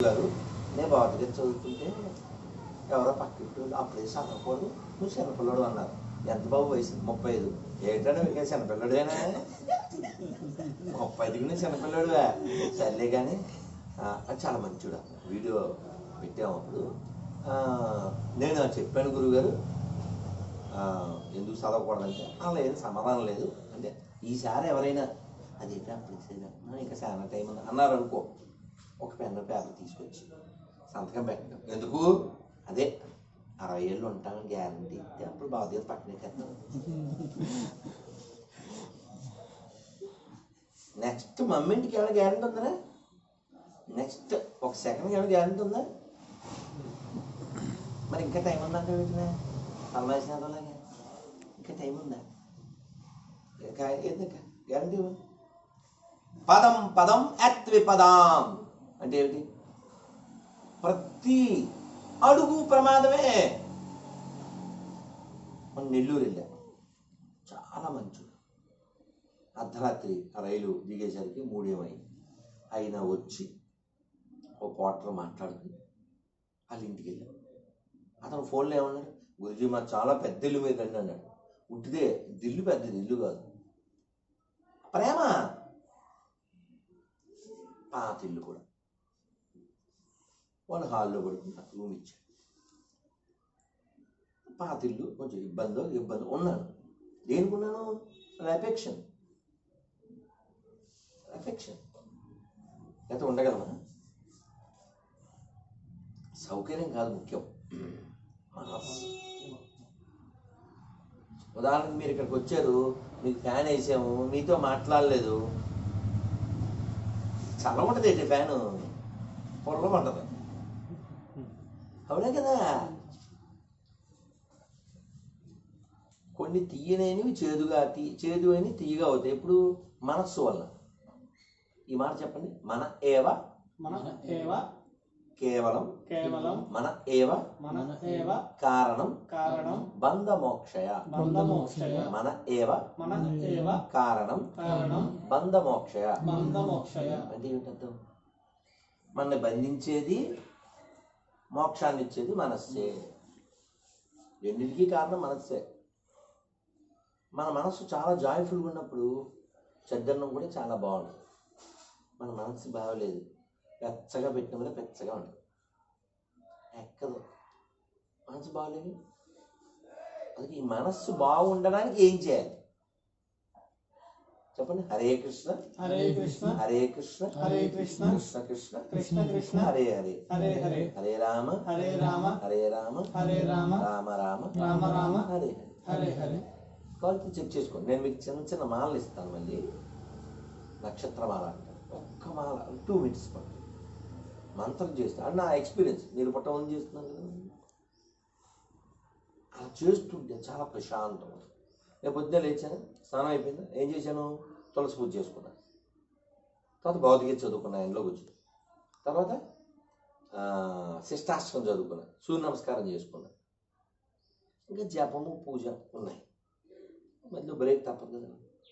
గారు నేను భగవద్గీత చదువుతుంటే ఎవరో పక్కింటి వాళ్ళు అప్పుడే చదవకూడదు నువ్వు చిన్నపిల్లడు అన్నారు ఎంత బాబు వయసు ముప్పై ఐదు ఏంటంటే మీకు చిన్నపిల్లడేనా ముప్పై ఐదుకి నేను చిన్నపిల్లడువా సర్లే కానీ ఆ, అది చాలా మంచిడు వీడియో పెట్టాము అప్పుడు ఆ, నేను చెప్పాను గురుగారు ఆ, ఎందుకు చదవకూడదంటే అలా ఏం సమాధానం లేదు అంటే ఈసారి ఎవరైనా అదేంటి అప్పుడు ఇచ్చేదా? ఆ, ఇంకా చాలా టైం ఉంది అన్నారు అనుకో ఒక పెన్ను పేపర్ తీసుకొచ్చి సంతకం పెట్టడం ఎందుకు అదే అరవై ఏళ్ళు ఉంటామని గ్యారంటీ ఇస్తే అప్పుడు బాధ్యత పక్కనే చేస్తాం నెక్స్ట్ మమ్మీంటికి ఏమైనా గ్యారంటీ ఉందా నెక్స్ట్ ఒక సెకండ్కి ఏమైనా గ్యారంటీ ఉందా మరి ఇంకా టైం ఉందంటే వీటినే తలమాసినలాగా ఇంకా టైం ఉందా ఇంకా ఎందుకు గ్యారంటీ పదం పదం అత్ విపదాం అంటే ఏమిటి ప్రతి అడుగు ప్రమాదమే మన నెల్లూరు వెళ్ళాం చాలా మంచు అర్ధరాత్రి ఆ రైలు దిగేసరికి మూడేమైంది అయినా వచ్చి ఒక క్వార్టర్ మాట్లాడుకుని వాళ్ళ ఇంటికి వెళ్ళాం అతను ఫోన్లో ఏమన్నాడు గురుజీ మా చాలా పెద్ద ఇల్లు మీద రండి అన్నాడు ఉట్టిదే ఇల్లు పెద్దది ఇల్లు కాదు ప్రేమ పాత ఇల్లు కూడా వాళ్ళు హాల్లో పడుకున్నారు రూమ్ ఇచ్చాడు పాత ఇల్లు కొంచెం ఇబ్బందో ఇబ్బంది ఉన్నాను దేనికున్నాను ఎఫెక్షన్ ఎఫెక్షన్ అయితే ఉండగలమా సౌకర్యం కాదు ముఖ్యం మనస్సు ఉదాహరణకు మీరు ఇక్కడికి వచ్చారు మీకు ఫ్యాన్ వేసాము మీతో మాట్లాడలేదు చల్ల ఉంటుంది ఏంటి ఫ్యాను పొల్ల ఉంటుంది అవునా కదా కొన్ని తీయనేవి చేదుగా తీ చేదు అని తీయగా అవుతాయి ఎప్పుడు మనస్సు వల్ల ఈ మాట చెప్పండి మన ఏవ మన ఏవ కేవలం కేవలం మన ఏవ మన ఏవ కారణం కారణం బంధమోక్షయ బంధమోక్షయ మన ఏవ మన ఏవ కారణం కారణం బంధమోక్షయ బంధమోక్షయ అంటే ఏమిటర్థం మనల్ని బంధించేది మోక్షాన్ని ఇచ్చేది మనస్సే రెండింటికి కారణం మనస్సే మన మనస్సు చాలా జాయ్ఫుల్గా ఉన్నప్పుడు చెడ్డన్నం కూడా చాలా బాగుంటుంది మన మనస్సు బాగలేదు పెచ్చగా పెట్టిన వల్ల పెచ్చగా ఉంటుంది ఎక్కదు మనసు బాగలేదు అందుకే ఈ మనస్సు బాగుండడానికి ఏం చేయాలి చెప్పండి హరే కృష్ణ హరే కృష్ణ హరే కృష్ణ హరే కృష్ణ కృష్ణ కృష్ణ కృష్ణ కృష్ణ హరే హరే హరే హరే హరే రామ హరే రామ హరే రామ హరే రామ రామ రామ రామ రామ హరే హరే హరే హరే క్వాలిటీ చెక్ చేసుకోండి నేను మీకు చిన్న చిన్న మాలలు ఇస్తాను మళ్ళీ నక్షత్ర మాల అంటారు ఒక్క మాల టూ మినిట్స్ పడుతుంది మంత్రం చేస్తాను అది నా ఎక్స్పీరియన్స్ మీరు పుట్టమని చేస్తున్నాను కదా అలా చేస్తుంటే చాలా ప్రశాంతం నేను పొద్దున్న లేచాను స్నానం అయిపోయింది ఏం చేశాను తులసి పూజ చేసుకున్నాను తర్వాత భౌతిక చదువుకున్నా ఎండ్లో కూర్చుని తర్వాత ఆ, శిష్టాష్టకం చదువుకున్నా సూర్య నమస్కారం చేసుకున్నా ఇంకా జపము పూజ ఉన్నాయి మధ్యలో బ్రేక్ తప్పదు కదా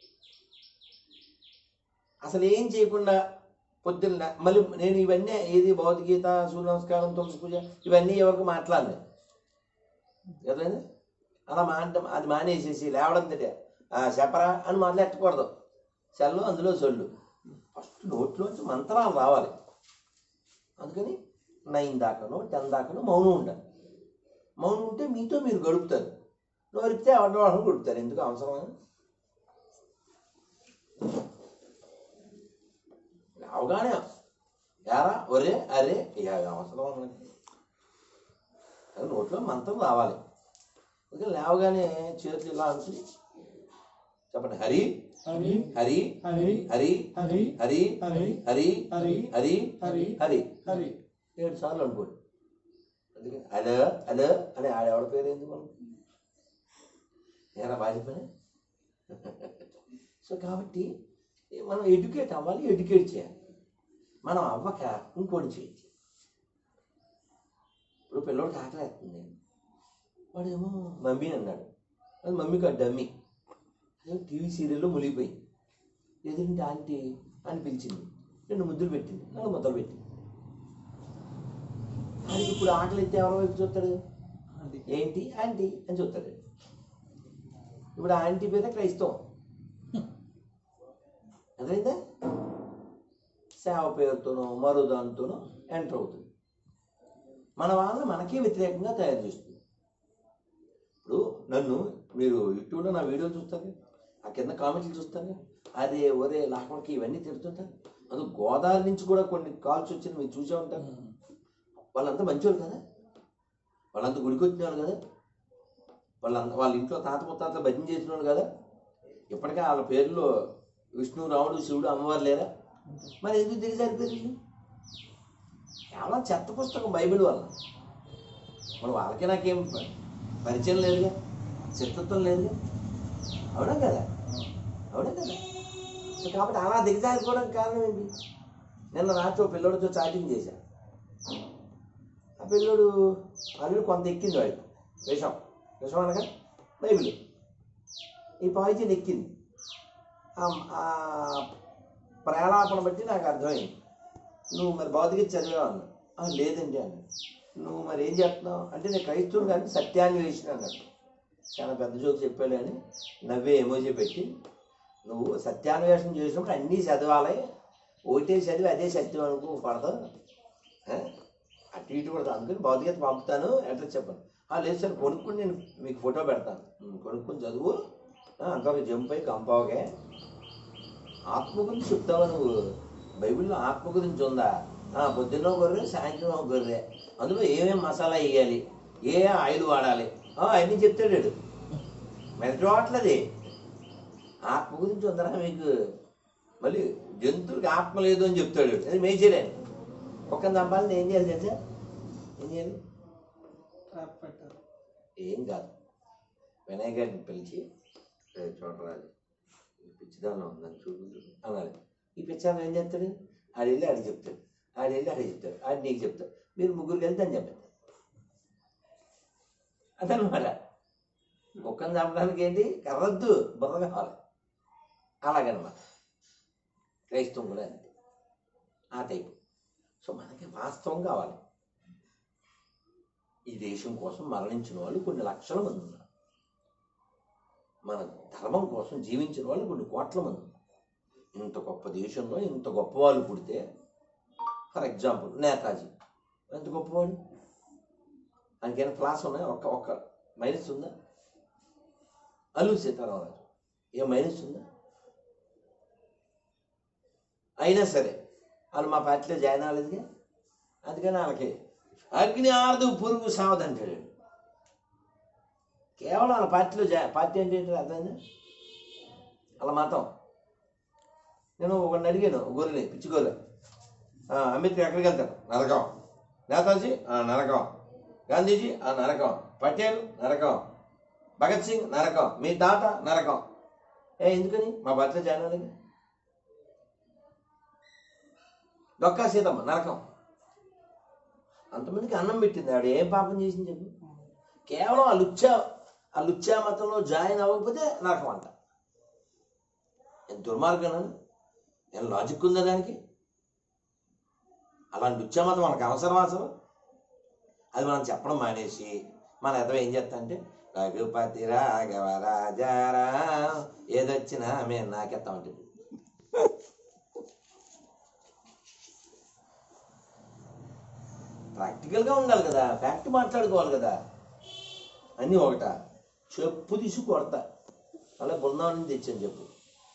అసలు ఏం చేయకుండా పొద్దున్న మళ్ళీ నేను ఇవన్నీ ఏది భగవద్గీత సూర్య నమస్కారం తులసి పూజ ఇవన్నీ ఎవరికి మాట్లాడలేదు కదండి అలా మాట్లాడడం అది మానేసేసి లేవడం తిటే చెప్పరా అని మాట్లాడకూడదు సెల్లు అందులో సొల్లు ఫస్ట్ నోట్లోంచి మంత్రాలు రావాలి అందుకని నైన్ దాకాను టెన్ దాకాను మౌనం ఉండాలి మౌనం ఉంటే మీతో మీరు గడుపుతారు నోరిపితే ఎవరి వాళ్ళని గడుపుతారు ఎందుకు అవసరమా అవగానే యారా ఒరే అరే ఇక అవసరం మనకి అది నోట్లో మంత్రం రావాలి అందుకే లేవగానే చేతులు ఇలా అనుకుని చెప్పండి హరి హరి హరి హరి హరి హరి హరి హరి హరి హరి హరి హరి హరి హరి ఏడు సార్లు అనుకోండి అందుకని హలో హలో అని ఆడెవడ పేరు ఏంది మనం ఏరా బాధ్యపని సో కాబట్టి మనం ఎడ్యుకేట్ అవ్వాలి ఎడ్యుకేట్ చేయాలి మనం అవ్వక ఇంకోటి చేయాలి ఇప్పుడు పిల్లోడికి ఆకలి వేస్తుంది వాడేమో మమ్మీ అన్నాడు అది మమ్మీకి ఆ డమ్మీ అదే టీవీ సీరియల్లో మునిగిపోయింది ఎదురింటి ఆంటీ అని పిలిచింది రెండు ముద్దులు పెట్టింది నాలుగు ముద్దలు పెట్టింది ఇప్పుడు ఆకలి ఎత్తే ఎవరి వైపు చూస్తాడు ఏంటి ఆంటీ అని చూస్తాడు ఇప్పుడు ఆంటీ పేద క్రైస్తవం అర్థమైందా సేవ పేరుతోనో మరో దానితోనో ఎంటర్ అవుతుంది మన వాళ్ళని మనకే వ్యతిరేకంగా తయారు చేస్తుంది ఇప్పుడు నన్ను మీరు యూట్యూబ్లో నా వీడియోలు చూస్తారు ఆ కింద కామెంట్లు చూస్తారు అదే ఒరే లాభంకి ఇవన్నీ తిడుతుంటారు అది గోదావరి నుంచి కూడా కొన్ని కాల్స్ వచ్చిన మీరు చూసే ఉంటారు వాళ్ళంతా మంచివాళ్ళు కదా వాళ్ళంతా గుడికి వచ్చిన వాళ్ళు కదా వాళ్ళంతా వాళ్ళ ఇంట్లో తాత ముత్తాతలు భజన చేసిన వాళ్ళు కదా ఇప్పటికే వాళ్ళ పేర్లో విష్ణు రాముడు శివుడు అమ్మవారు లేరా మరి ఎందుకు దిగజారిపోయారు వీళ్ళు? కేవలం చెత్త పుస్తకం బైబిల్ వల్ల మరి వాళ్ళకి నాకేం ప- పరిచయం లేదుగా చిత్తత్వం లేదుగా అవునా కదా అవునా కదా సో కాబట్టి అలా దిగజారిపోవడానికి కారణం ఏంటి నిన్న రాత్రి ఓ పిల్లోడితో చాటింగ్ చేశా ఆ పిల్లోడు ఆల్రెడీ కొంత ఎక్కింది వాడికి విషం విషం అనగా బైబిల్ ఈ పాయిజన్ ఎక్కింది ఆ- ఆ ప్రేలాపన బట్టి నాకు అర్థమైంది నువ్వు మరి భౌతిక చదివావు అన్నా "ఆ, లేదండి అన్న నువ్వు మరి ఏం చేస్తున్నావు అంటే నేను క్రైస్తవుని కానీ సత్యాన్ని వేసిన అన్నట్టు చాలా పెద్ద జోక్ చెప్పాడు అని నవ్వే ఎమోజీ పెట్టి నువ్వు సత్యాన్వేషణ చేసినప్పుడు అన్నీ చదవాలి ఒకటే చదివి అదే సత్యం అనుకో పడతావు ఆ? అటు ఇటు కూడా అందుకని భౌతికత పంపుతాను ఎట్లా చెప్పను "ఆ, లేదు సార్ కొనుక్కుని నేను మీకు ఫోటో పెడతాను "ఉమ్, కొనుక్కుని చదువు ఆ, అంతవరకు జంప్ అయి కంపావకే ఆత్మ గురించి చెప్తావా నువ్వు బైబిల్లో ఆత్మ గురించి ఉందా ఆ, పొద్దున్న ఒక గొర్రె సాయంత్రం ఒక గొర్రె అందులో ఏమేం మసాలా వేయాలి ఏ ఆయిల్ వాడాలి ఆ, అవన్నీ చెప్తాడు వాడు. మెదటి వాట్లది ఆత్మ గురించి ఉందరా మీకు మళ్ళీ జంతువుకి ఆత్మ లేదు అని చెప్తాడు వాడు. అది మేజర్ అని ఒక్క చంపాలని ఏం చేయాలి తెలుసా ఏం చేయాలి ట్రాప్ పెట్టారు ఏం కాదు వినయ్ గారిని పిలిచి "ఏ, చూడరాదు ఈ పిచ్చిదానిలో ఉందని చూడు అన్నాడు ఈ పిచ్చాను ఏం చెప్తాడు ఆడు వెళ్ళి ఆడికి చెప్తాడు ఆడు వెళ్ళి ఆడికి చెప్తాడు ఆడు నీకు చెప్తాడు మీరు ముగ్గురు కలిసి అని చెప్పారు అదనమాట కుక్కను చంపడానికి ఏంటి కర్రద్దు బుర్ర కావాలి అలాగనమాట క్రైస్తవం కూడా అంతే ఆ టైపు సో మనకి వాస్తవం కావాలి ఈ దేశం కోసం మరణించిన వాళ్ళు కొన్ని లక్షల మంది ఉన్నారు మన ధర్మం కోసం జీవించిన వాళ్ళు కొన్ని కోట్ల మంది ఉన్నారు ఇంత గొప్ప దేశంలో ఇంత గొప్ప వాళ్ళు పుడితే ఫర్ ఎగ్జాంపుల్ నేతాజీ ఎంత గొప్పవాడు ఆయనకైనా క్లాస్ ఉన్నాయి ఒక్క ఒక్క మైనస్ ఉందా అల్లు సీతారామరాజు ఏ మైనస్ ఉందా అయినా సరే వాళ్ళు మా పార్టీలో జాయిన్ అవ్వలేదుగా అందుకని వాళ్ళకి అగ్ని ఆరదు పురుగు సావదంటాడు కేవలం వాళ్ళ పార్టీలో జా పార్టీ అంటే ఏంటో అర్థమైందా వాళ్ళ మతం నేను ఒకరిని అడిగాను ఒక గొర్రెని పిచ్చి గొర్రె "ఆ, అంబేద్కర్ ఎక్కడికి వెళ్తారు నరకం నేతాజీ "ఆ, నరకం గాంధీజీ ఆ నరకం పటేల్ నరకం భగత్ సింగ్ నరకం మీ తాత నరకం ఏ ఎందుకని మా పార్టీలో జాయిన్ అవ్వలేదు డొక్కా సీతమ్మ నరకం అంతమందికి అన్నం పెట్టింది ఆవిడ ఏం పాపం చేసింది చెప్పు కేవలం ఆ లుచ్చా ఆ లుచ్చా మతంలో జాయిన్ అవ్వకపోతే నరకం అంట ఎంత దుర్మార్గం అది? ఏం లాజిక్ ఉందా దానికి అలాంటి లుచ్చా మతం మనకు అవసరం అసలు అది మనం చెప్పడం మానేసి మన ఎదవ ఏం చేస్తా అంటే రఘుపతి రాఘవ రాజారా ఏదొచ్చినా మేము నాకెత్తా ఉంటుంది ప్రాక్టికల్గా ఉండాలి కదా ఫ్యాక్ట్ మాట్లాడుకోవాలి కదా అన్నీ ఒకట చెప్పు తీసి కొడతా అలా బృందావనం తెచ్చాను చెప్పు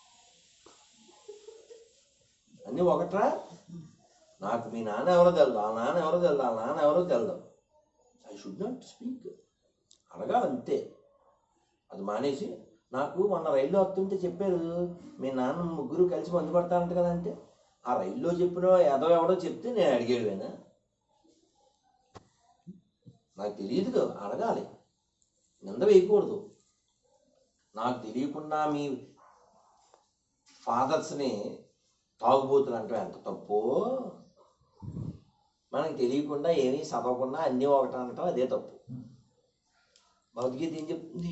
అన్నీ ఒకట్రా నాకు మీ నాన్న ఎవరో తెలుదు ఆ నాన్న ఎవరో తెలుదు ఆ నాన్న ఎవరో తెలుదు ఐ షుడ్ నాట్ స్పీక్ అడగాలంతే అది మానేసి నాకు మొన్న రైల్లో వస్తుంటే చెప్పారు మీ నాన్న ముగ్గురు కలిసి మందు పడతారంట కదా అంటే ఆ రైల్లో చెప్పిన ఎదవ ఎవడో చెప్తే నేను అడిగేడువేనా నాకు తెలియదు కదా అడగాలి నింద వేయకూడదు నాకు తెలియకుండా మీ ఫాదర్స్ని తాగుబోతులు అంటే ఎంత తప్పు మనకి తెలియకుండా ఏమీ చదవకుండా అన్నీ ఒకటి అనటం అదే తప్పు భగవద్గీత ఏం చెప్తుంది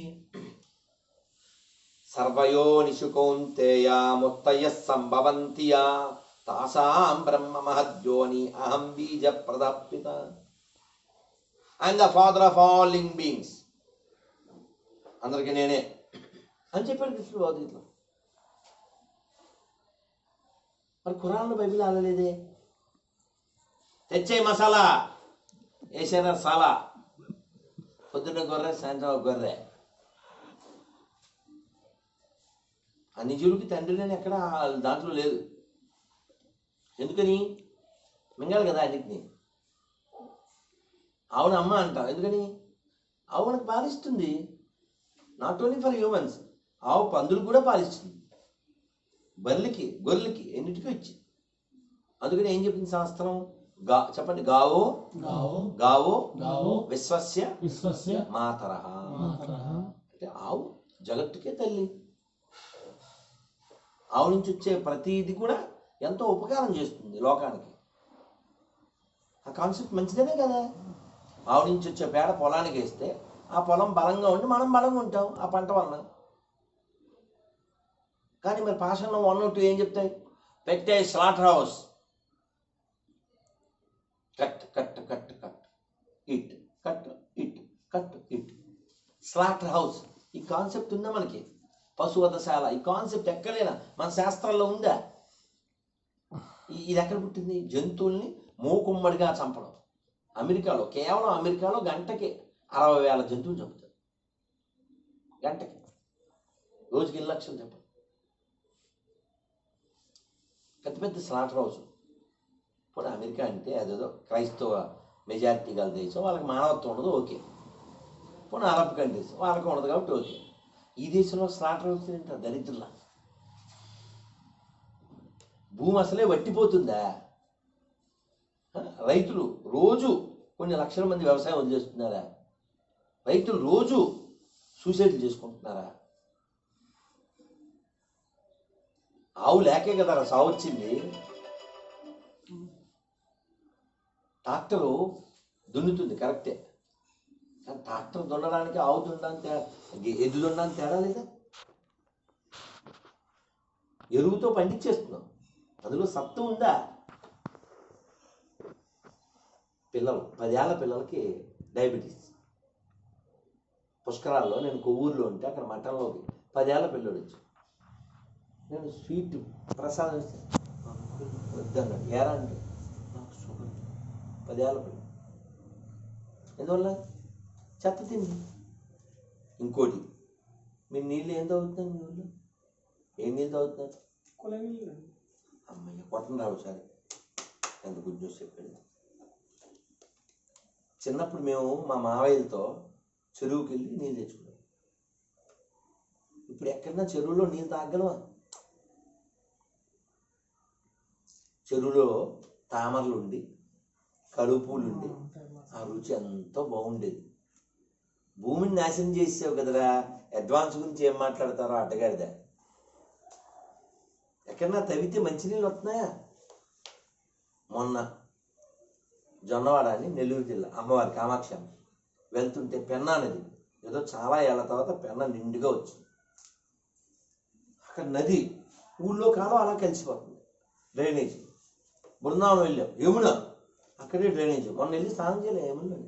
సర్వయో నిశుకౌంతేయ ముత్తయ సంభవంతియా తాసాం బ్రహ్మ మహద్యోని అహం బీజ ప్రదప్పిత and the father of all living beings అందరికీ నేనే అని చెప్పాడు కృష్ణుడు భగవద్గీతలో మరి ఖురాన్లో బైబిల్ ఆడలేదే తెచ్చే మసాలా వేసారా సాలా పొద్దున్న గొర్రె సాయంత్రం ఒక గొర్రె అన్ని జీవులకి తండ్రిని ఎక్కడ దాంట్లో లేదు ఎందుకని మింగాలి కదా అన్నిటిని ఆవును అమ్మ అంటాం ఎందుకని ఆవు మనకు పాలిస్తుంది నాట్ ఓన్లీ ఫర్ హ్యూమన్స్ ఆవు పందులు కూడా పాలిస్తుంది బర్రెలకి గొర్రెలకి ఎన్నిటికీ వచ్చి అందుకని ఏం చెప్పింది శాస్త్రం గా చెప్పండి గావో గావో గావో గావో విశ్వస్య విశ్వస్య మాతరహ మాతరః అంటే ఆవు జగత్తుకే తల్లి ఆవు నుంచి వచ్చే ప్రతిది కూడా ఎంతో ఉపకారం చేస్తుంది లోకానికి ఆ కాన్సెప్ట్ మంచిదేనే కదా ఆవు నుంచి వచ్చే పేడ పొలానికి వేస్తే ఆ పొలం బలంగా ఉండి మనం బలంగా ఉంటాం ఆ పంట వలన కానీ మరి పాషంలో వన్ టూ ఏం చెప్తాయి పెట్టే slaughter house cut cut cut cut it cut it cut it slaughter house ఈ కాన్సెప్ట్ ఉందా మనకి పశువధశాల ఈ కాన్సెప్ట్ ఎక్కలేనా మన శాస్త్రాల్లో ఉందా ఈ- ఇది ఎక్కడ పుట్టింది జంతువుల్ని మూకుమ్మడిగా చంపడం అమెరికాలో కేవలం అమెరికాలో గంటకి అరవై వేల జంతువులు చంపుతారు గంటకి రోజుకి ఎన్ని లక్షలు చంపడం పెద్ద పెద్ద స్లాటర్ హౌస్ ఇప్పుడు అమెరికా అంటే అదేదో క్రైస్తవ మెజారిటీ గల దేశం వాళ్ళకి మానవత్వం ఉండదు ఓకే పోనీ అరబ్ కంట్రీస్ వాళ్ళకి ఉండదు కాబట్టి ఓకే ఈ దేశంలో స్లాటర్ హౌస్ ఏంటారు దరిద్రుల భూమి అసలే వట్టిపోతుందా ఆ? రైతులు రోజు కొన్ని లక్షల మంది వ్యవసాయం వదిలేస్తున్నారా రైతులు రోజు సూసైడ్ చేసుకుంటున్నారా ఆవు లేకే కదా సావు వచ్చింది ట్రాక్టరు దున్నుతుంది కరెక్టే కానీ ట్రాక్టర్ దున్నడానికి ఆవు దున్నడానికి తేడా ఎద్దు దున్నడానికి తేడా లేదా ఎరువుతో పండించేస్తున్నాం అందులో సత్తు ఉందా పిల్లలు పదేళ్ల పిల్లలకి డయాబెటీస్ పుష్కరాల్లో నేను కొవ్వూరులో ఉంటే అక్కడ మఠంలోకి పదేళ్ల పిల్లడు వచ్చి నేను స్వీట్ ప్రసాదం ఇస్తే వద్దన్నాడు ఏరా అంటే నాకు షుగర్ పదేళ్ల పిల్ల ఎందువల్ల చెత్త తిండి ఇంకోటి మీరు నీళ్ళు ఏం తాగుతున్నారు మీ ఊళ్ళో ఏం నీళ్ళు తాగుతున్నారు కుల నీళ్ళు అండి. అమ్మయ్య కొట్టను రావు సార్ ఎంత గుడ్ న్యూస్ చెప్పాడు చిన్నప్పుడు మేము మా మావయ్యలతో చెరువుకి వెళ్ళి నీళ్ళు తెచ్చుకున్నాం ఇప్పుడు ఎక్కడన్నా చెరువులో నీళ్ళు తాగలవా చెరువులో తామరలు ఉండి కలుపులు ఉండి ఉంటాయి మా ఆ రుచి ఎంతో బాగుండేది భూమిని నాశనం చేసావు కదరా అడ్వాన్స్ గురించి ఏం మాట్లాడతారో అడ్డగాడిదా ఎక్కడన్నా తవ్వితే మంచినీళ్ళు వస్తున్నాయా మొన్న జొన్నవాడ అని నెల్లూరు జిల్లా అమ్మవారి కామాక్షి అమ్మ వెళ్తుంటే పెన్నా నది ఏదో చాలా ఏళ్ళ తర్వాత పెన్న నిండుగా వచ్చింది అక్కడ నది ఊళ్ళో కాలం అలా కలిసిపోతుంది డ్రైనేజ్ బృందావనం వెళ్ళాం యమున అక్కడే డ్రైనేజ్ మొన్న వెళ్ళి స్నానం చేయలే యమునలోనే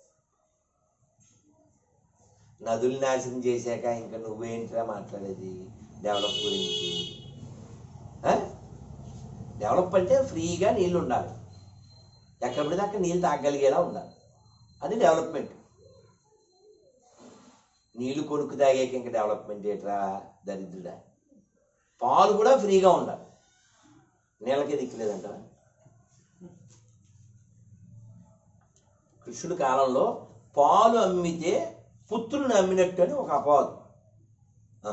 నదులు నాశనం చేశాక ఇంకా నువ్వేంటిరా మాట్లాడేది డెవలప్ గురించి ఆ? డెవలప్ అంటే ఫ్రీగా నీళ్ళు ఉండాలి ఎక్కడ పడితే అక్కడ నీళ్ళు తాగగలిగేలా ఉండాలి అది డెవలప్మెంట్ నీళ్లు కొనుక్కు తాగాక ఇంకా డెవలప్మెంట్ ఏట్రా దరిద్రుడా పాలు కూడా ఫ్రీగా ఉండాలి నీళ్ళకే దిక్కులేదంటారా కృష్ణుడి కాలంలో పాలు అమ్మితే పుత్రుని అమ్మినట్టు అని ఒక అపవాదం ఆ.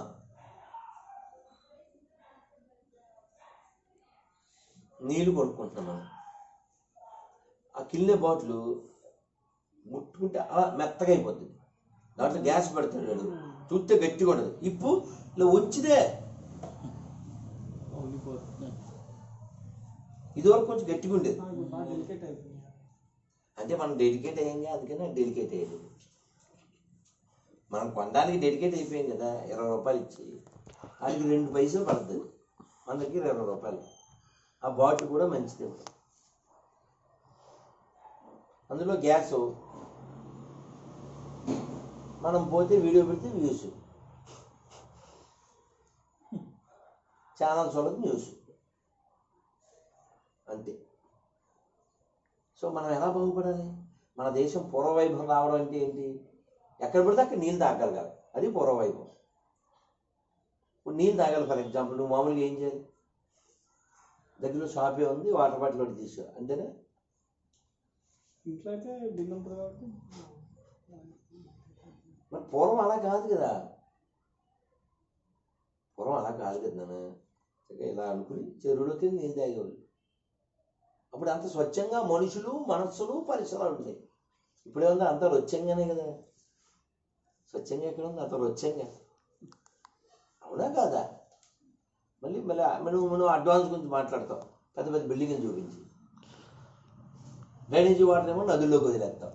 నీళ్లు కొనుక్కుంటున్నాం మనం ఆ కిల్లే బాటిల్ ముట్టుకుంటే అలా మెత్తగా అయిపోతుంది దాంట్లో గ్యాస్ పెడతాడు వాడు చూస్తే గట్టిగా ఉండదు ఇప్పు ఇలా ఉంచిదే పగిలిపోతుంది ఇదివరకు కొంచెం గట్టిగా ఉండేది ఆ, ఇప్పుడు బాగా డెలికేట్ అయిపోయింది అంటే మనం డెడికేట్ అయ్యాం అందుకని డెడికేట్ అయ్యేది మనం కొనడానికి డెడికేట్ అయిపోయాం కదా ఇరవై రూపాయలు ఇచ్చి అది రెండు పైసలు పడుతుంది మన దగ్గర ఇరవై రూపాయలు ఆ బాటిల్ కూడా మంచిదే అందులో గ్యాస్ మనం పోతే వీడియో పెడితే వ్యూస్ ఛానల్స్ వాళ్ళకి న్యూస్ అంతే సో మనం ఎలా బాగుపడాలి మన దేశం పూర్వవైభవం రావడం అంటే ఏంటి ఎక్కడ పడితే అక్కడ నీళ్ళు తాగలగాలి అది పూర్వవైభవం ఇప్పుడు నీళ్ళు తాగాలి ఫర్ ఎగ్జాంపుల్ నువ్వు మామూలుగా ఏం చేయాలి దగ్గరలో షాపే ఉంది వాటర్ బాటిల్ ఒకటి తీసుకో అంతేనా ఇంట్లో అయితే బిల్ ఉంటుంది కాబట్టి మరి పూర్వం అలా కాదు కదా పూర్వం అలా కాదు కదా నాన్న చక్కగా ఇలా అనుకుని చెరువులోకి నీళ్ళు తాగేవాళ్ళు అప్పుడు అంత స్వచ్ఛంగా మనుషులు మనస్సులు పరిసరాలు ఉంటాయి ఇప్పుడేముంది అంత రొచ్చంగానే కదా స్వచ్ఛంగా ఎక్కడ ఉంది అంత రొచ్చంగా అవునా కాదా మళ్ళీ మళ్ళీ మనం మనం అడ్వాన్స్ గురించి మాట్లాడతాం పెద్ద పెద్ద బిల్డింగ్లు చూపించి డ్రైనేజీ వాటర్ ఏమో నదుల్లోకి వదిలేస్తాం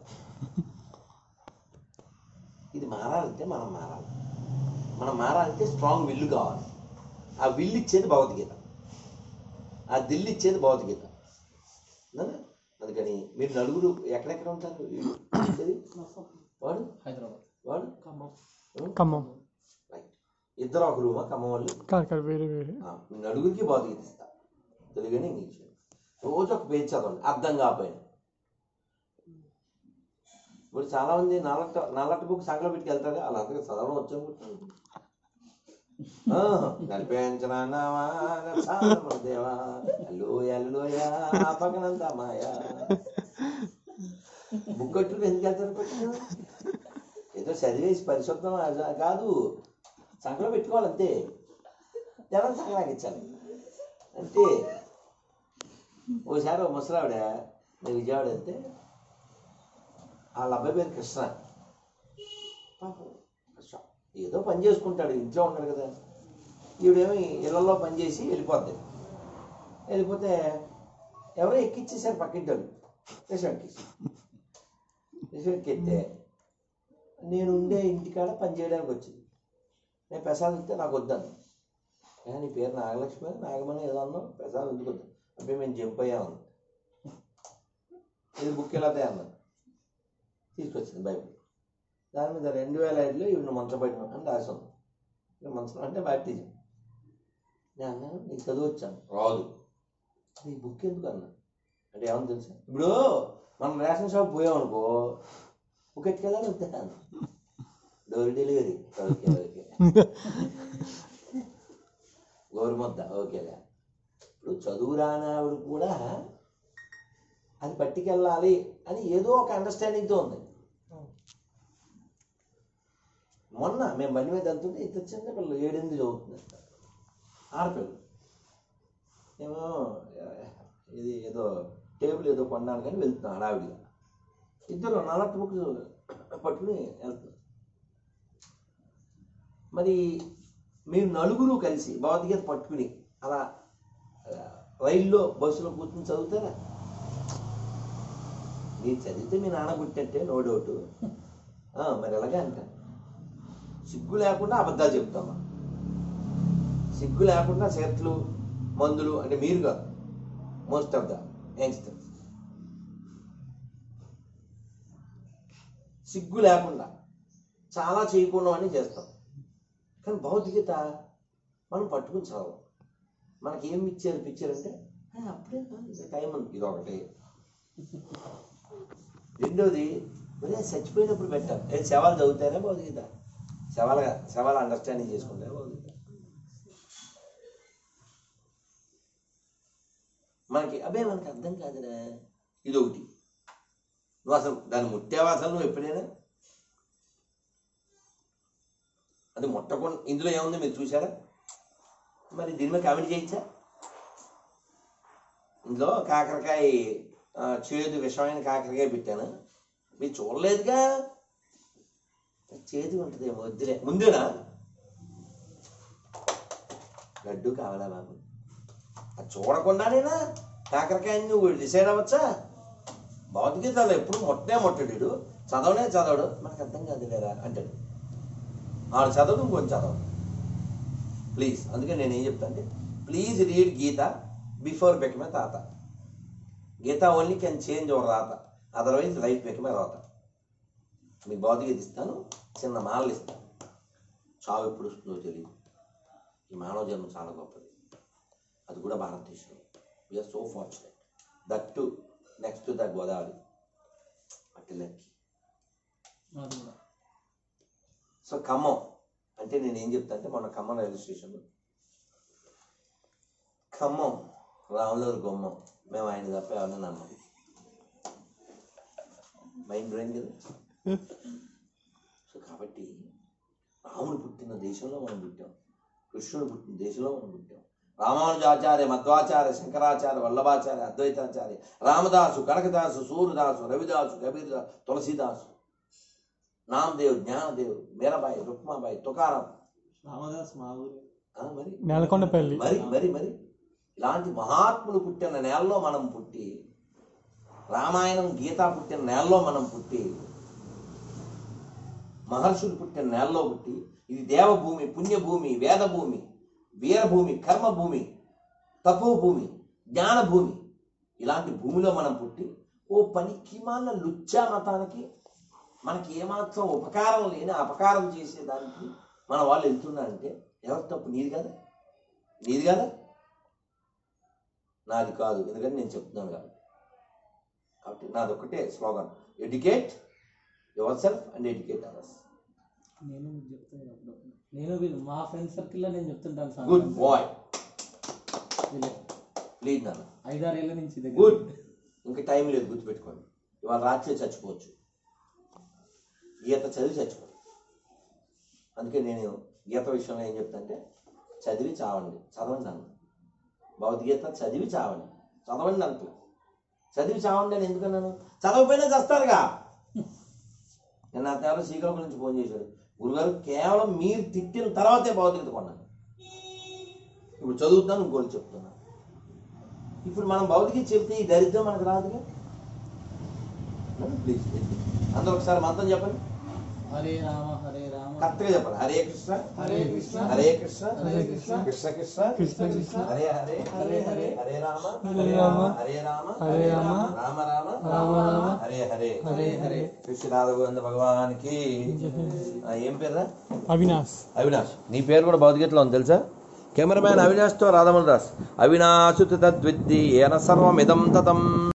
ఇది మారాలంటే మనం మారాలి మనం మారాలంటే స్ట్రాంగ్ విల్లు కావాలి ఆ విల్లు ఇచ్చేది భగవద్గీత ఆ దిల్లు ఇచ్చేది భగవద్గీత అవునా? అందుకని మీరు నలుగురు ఎక్కడెక్కడ ఉంటారు వీళ్ళు ఇచ్చేది? వాడు హైదరాబాద్ వాడు ఖమ్మం ఖమ్మం రైట్ ఇద్దరు ఒక రూమా ఖమ్మం వాళ్ళు కాదు కాదు వేరే వేరే ఆ, మీ నలుగురికి భగవద్గీత ఇస్తా తెలుగుని ఇంగ్లీష్ రోజు ఒక పేజ్ చదవండి అర్థం కాకపోయినా ఇప్పుడు చాలా మంది నల్లట నల్లట బుక్ సంకలో పెట్టి వెళ్తారు అలా అంతగా చదవడం వచ్చాను కల్పించిన దేవా అల్లోయ అల్లోయ పక్కనంతా మాయా బుక్ కట్టుకుని ఎందుకు వెళ్తారు పట్టుకుని ఏదో చదివేసి పరిశుద్ధం అది కాదు సంకలో పెట్టుకోవాలి అంతే జనం సంకలాకి ఇచ్చాలి అంతే ఓసారి ఒక ముసలావిడ నేను విజయవాడ వెళ్తే వాళ్ళ అబ్బాయి పేరు కృష్ణ పాపం కృష్ణ ఏదో పని చేసుకుంటాడు ఇంట్లో ఉన్నాడు కదా ఈవిడేమి ఇళ్లలో పని చేసి వెళ్ళిపోద్ది వెళ్ళిపోతే ఎవరో ఎక్కిచ్చేసారు పక్కింటి వాళ్ళు రిసార్ట్కి రిసార్ట్కి ఎత్తే నేను ఉండే ఇంటికాడ పని చేయడానికి వచ్చింది నేను ప్రసాదం ఇస్తే నాకు వద్దాను ఏ, నీ పేరు నాగలక్ష్మి నాగమని ఏదో అన్నావు ప్రసాదం ఎందుకు వద్దు అబ్బాయి మేము జంప్ అయ్యాము ఇది బుక్ ఎలా అన్నాను తీసుకొచ్చింది బైబిల్ దాని మీద రెండు వేల ఐదులో ఈవిడ మంచబడిన అని రాసి ఉంది ఇక్కడ మంచం అంటే బ్యాప్టిజం నేను అన్నాను నీకు చదువు వచ్చాను రాదు నీ బుక్ ఎందుకు అన్నా అంటే ఏమని తెలుసా ఇప్పుడు మనం రేషన్ షాప్ పోయామనుకో బుక్ ఎట్టుకెళ్ళాలి వద్దాను డోర్ డెలివరీ ఓకే ఓకే గోరుముద్ద ఓకేలే ఇప్పుడు చదువు రానావిడ కూడా అది పట్టుకెళ్ళాలి అని ఏదో ఒక అండర్స్టాండింగ్తో ఉంది మొన్న మేము బండి మీద వెళ్తుంటే ఇద్దరు చిన్న పిల్లలు ఏడెనిమిది చదువుతున్నారు ఆడపిల్లలు ఏమో ఇది ఏదో టేబుల్ ఏదో కొన్నాను కానీ వెళ్తున్నాం హడావిడిగా ఇద్దరు నల్లటి బుక్ పట్టుకుని వెళ్తున్నారు మరి మీరు నలుగురు కలిసి భగవద్గీత పట్టుకుని అలా ఆ, రైల్లో బస్సులో కూర్చుని చదువుతారా మీరు చదివితే మీ నాన్న పుట్టినట్టే నో డౌట్ మరి ఎలాగే అంట సిగ్గు లేకుండా అబద్ధాలు చెప్తామా సిగ్గు లేకుండా సెట్లు మందులు అంటే మీరు కాదు మోస్ట్ ఆఫ్ ద యంగ్స్టర్స్ సిగ్గు లేకుండా చాలా చేయకుండా అని చేస్తాం కానీ భౌతికత మనం పట్టుకుని చదవం మనకి ఏం ఇచ్చారు పిక్చర్ అంటే "ఆ, అప్పుడే ఇంకా టైం ఉంది ఇది ఒకటి రెండోది ఒరే చచ్చిపోయినప్పుడు పెట్టాలి ఏ శవాలు చదువుతారా భౌతికత శవాలుగా శవాలు అండర్స్టాండింగ్ చేసుకుంటారా భౌతికత మనకి అబ్బే మనకి అర్థం కాదురా ఇది ఒకటి నువ్వు అసలు దాన్ని ముట్టావా అసలు నువ్వు ఎప్పుడైనా అది ముట్టకుండా ఇందులో ఏముంది మీరు చూసారా మరి దీని మీద కామెంట్ చేయొచ్చా ఇందులో కాకరకాయ ఆ, చేదు విషమైన కాకరకాయ పెట్టాను మీరు చూడలేదుగా చేదు ఉంటుంది వద్దులే ముందేనా లడ్డు కావాలా బాబు అది చూడకుండానేనా కాకరకాయని నువ్వు డిసైడ్ అవ్వచ్చా భౌతికతలో ఎప్పుడు మొట్టే మొట్టడు చదవనే చదవడు మనకు అర్థం కాదు లేరా అంటాడు ఆడు చదవడం ఇంకొంచెం చదవడు ప్లీజ్ అందుకే నేను ఏం చెప్తాను అంటే please read Gita before become తాత Gita only can change over రాత అదర్వైజ్ లైఫ్ బెకమే రాత మీకు భౌతికత ఇస్తాను చిన్న మాలలు ఇస్తాను చావు ఎప్పుడు వస్తుందో తెలియదు ఈ మానవ జన్మ చాలా గొప్పది అది కూడా భారతదేశంలో we are so fortunate that to next the Godavari అట్టి లక్కి అది కూడా సో ఖమ్మం అంటే నేను ఏం చెప్తా అంటే మొన్న ఖమ్మం రైల్వే స్టేషన్ ఖమ్మం రాములూరు గుమ్మం మేము ఆయన తప్ప ఎవరిని నమ్మం మైండ్ బ్రెయిన్ కదా సో కాబట్టి రాముడు పుట్టిన దేశంలో మనం పుట్టాం కృష్ణుడు పుట్టిన దేశంలో మనం పుట్టాం రామానుజాచార్య మధ్వాచార్య శంకరాచార్య వల్లభాచార్య అద్వైతాచార్య రామదాసు కనకదాసు సూర్యదాసు రవిదాసు కబీర్దాసు తులసీదాసు నామదేవ్ జ్ఞానదేవ్ మీరాబాయి రుక్మాబాయి తుకారాం రామదాస్ మా ఊరు ఆ, మరి నేలకొండపల్లి మరి మరి మరి ఇలాంటి మహాత్ములు పుట్టిన నేలలో మనం పుట్టి రామాయణం గీత పుట్టిన నేలలో మనం పుట్టి మహర్షులు పుట్టిన నేలలో పుట్టి ఇది దేవభూమి పుణ్యభూమి వేదభూమి వీరభూమి కర్మభూమి తపోభూమి జ్ఞానభూమి ఇలాంటి భూమిలో మనం పుట్టి ఓ పనికి మాల లుచ్చా మతానికి మనకి ఏమాత్రం ఉపకారం లేని అపకారం చేసేదానికి మన వాళ్ళు వెళ్తున్నారంటే ఎవరి తప్పు నీది కదా నీది కదా నాది కాదు ఎందుకంటే నేను చెప్తున్నాను కాబట్టి కాబట్టి నాది ఒకటే slogan educate yourself and educate others నేను మీకు చెప్తాను అప్పుడప్పుడు నేను వీళ్ళు మా ఫ్రెండ్ సర్కిల్లో నేను చెప్తుంటాను సార్ గుడ్ బాయ్ వీళ్ళే ప్లీజ్ నాన్న ఐదారేళ్ల నుంచి దగ్గర గుడ్ ఇంకా టైం లేదు గుర్తుపెట్టుకోండి ఇవాళ రాత్రి చచ్చిపోవచ్చు గీత చదివి చచ్చిపో అందుకే నేను గీత విషయంలో ఏం చెప్తానంటే చదివి చావండి చదవండి అన్న భగవద్గీత చదివి చావండి చదవండి అంటలే చదివి చావండి అని ఎందుకన్నాను చదవకపోయినా చస్తారుగా నేను నా తేడా శ్రీకాకుళం నుంచి ఫోన్ చేశాడు గురుగారు కేవలం మీరు తిట్టిన తర్వాతే భగవద్గీత కొన్నాను ఇప్పుడు చదువుతున్నాను ఇంకోటి చెప్తున్నాను ఇప్పుడు మనం భౌతికి చెప్తే ఈ దరిద్రం మనకు రాదుగా ప్లీజ్ అందరూ ఒకసారి మంత్రం చెప్పండి హరే రామ హరే రామ కరెక్ట్గా చెప్పండి హరే కృష్ణ హరే కృష్ణ హరే కృష్ణ హరే కృష్ణ కృష్ణ కృష్ణ కృష్ణ కృష్ణ హరే హరే హరే హరే హరే రామ హరే రామ హరే రామ హరే రామ రామ రామ రామ రామ హరే హరే హరే హరే కృష్ణ గోవింద భగవానికి ఆ, ఏం పేరురా అవినాష్ అవినాష్ నీ పేరు కూడా భౌతికతలో ఉంది తెలుసా కెమెరామ్యాన్ అవినాష్తో రాధమల్ దాస్ అవినాశుత తద్విద్ది ఏన సర్వమిదం తతం